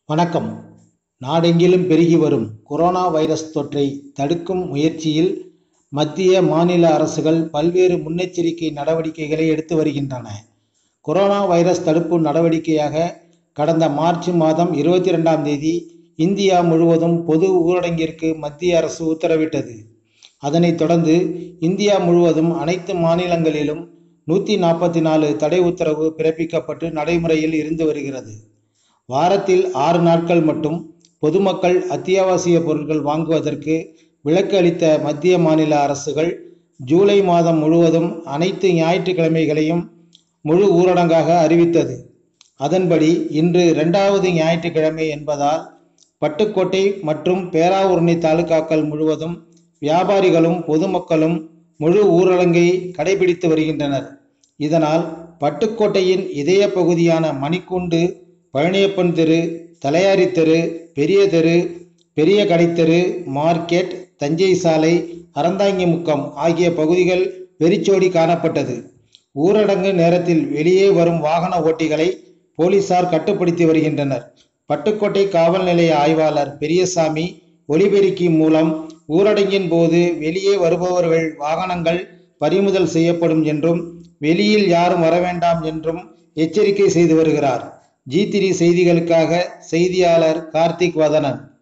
வணக்கம் நாடெங்கிலும் பெருகி வரும் கொரோனா வைரஸ் தொற்றை தடுக்கும் முயற்சியில் மத்திய மாநில அரசுகள் பல்வேறு முன்னெச்சரிக்கை நடவடிக்கைகளை எடுத்து வருகின்றன கொரோனா வைரஸ் தடுப்பு நடவடிக்கையாக கடந்த மார்ச் மாதம் இருபத்தி ரெண்டாம் தேதி இந்தியா முழுவதும் பொது ஊரடங்கிற்கு மத்திய அரசு உத்தரவிட்டது அதனைத் தொடர்ந்து இந்தியா முழுவதும் அனைத்து மாநிலங்களிலும் நூற்றி நாற்பத்தி நாலு தடை உத்தரவு பிறப்பிக்கப்பட்டு நடைமுறையில் இருந்து வருகிறது வாரத்தில் ஆறு நாட்கள் மட்டும் பொதுமக்கள் அத்தியாவசிய பொருட்கள் வாங்குவதற்கு விலக்கு அளித்த மத்திய மாநில அரசுகள் ஜூலை மாதம் முழுவதும் அனைத்து ஞாயிற்றுக்கிழமைகளையும் முழு ஊரடங்காக அறிவித்தது அதன்படி இன்று இரண்டாவது ஞாயிற்றுக்கிழமை என்பதால் பட்டுக்கோட்டை மற்றும் பேராவூரணி தாலுகாக்கள் முழுவதும் வியாபாரிகளும் பொதுமக்களும் முழு ஊரடங்கை கடைபிடித்து வருகின்றனர் இதனால் பட்டுக்கோட்டையின் இதய பகுதியான மணிக்கூண்டு பழனியப்பன் தெரு தலையாரி தெரு பெரிய தெரு பெரிய கடைத்தெரு மார்க்கெட் தஞ்சை சாலை அறந்தாங்கி முக்கம் ஆகிய பகுதிகள் வெறிச்சோடி காணப்பட்டது ஊரடங்கு நேரத்தில் வெளியே வரும் வாகன ஓட்டிகளை போலீசார் கட்டுப்படுத்தி வருகின்றனர் பட்டுக்கோட்டை காவல் நிலைய ஆய்வாளர் பெரியசாமி ஒலிபெருக்கி மூலம் ஊரடங்கின் போது வெளியே வருபவர்கள் வாகனங்கள் பறிமுதல் செய்யப்படும் என்றும் வெளியில் யாரும் வர வேண்டாம் என்றும் எச்சரிக்கை செய்து வருகிறார் ஜி த்ரீ செய்திகளுக்காக செய்தியாளர் கார்த்திக் வதனன்